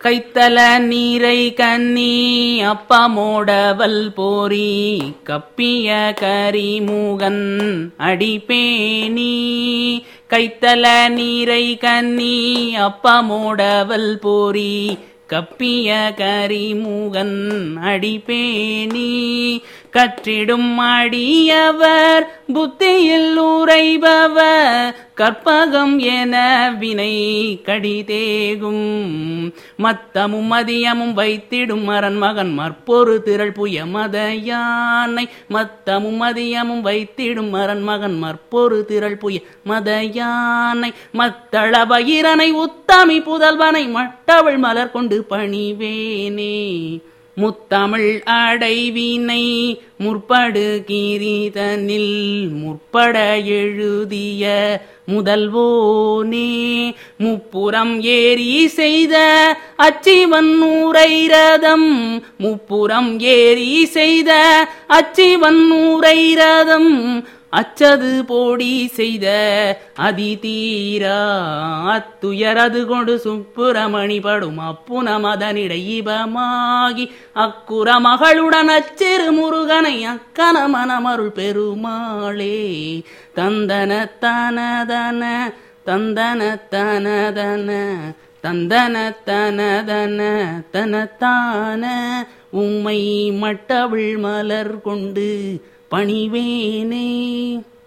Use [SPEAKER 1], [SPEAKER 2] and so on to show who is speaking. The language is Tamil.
[SPEAKER 1] கைத்தல நீரை கன்னி அப்பமோடவல் போரி கப்பிய கரிமுகன் அடிப்பேணி கைத்தல நீரை கன்னி அப்பமோடவல் போரி கப்பிய கரிமுகன் அடிப்பேணி கற்றிடும் அடியவர் புத்தியில் உரைபவர் கற்பகம் என வினை கடிதேகும் மத்தமும் மதியமும் வைத்திடும் மரன் மகன் மற்பொரு திரள் புய மத யானை மத்தமும் மதியமும் வைத்திடும் மரன் மகன் மற்பொரு திரள் புய மத யானை மத்தள பகிரனை உத்தமி புதல்வனை மட்டவள் மலர் கொண்டு பணிவேனே முத்தமிழ் அடைவினை முற்படு கீரிதனில் முற்பட எழுதிய முதல்வோனே முப்புறம் ஏறி செய்த அச்சிவன் நூரை ரதம் முப்புறம் ஏறி செய்த அச்சிவன் நூரை ரதம் அச்சது போடி செய்த அதிதீரா அத்துயரது கொண்டு சுப்புரமணி படும் அப்புன மதனிடை இபமாகி அக்குற மகளுடன் அச்சிறு முருகனை அக்கன மனமருள் பெருமாளே தந்தன தனதன தந்தன தனதன தந்தன தனதன தனத்தான உம்மை மட்டவிள் மலர் கொண்டு பணிவேனே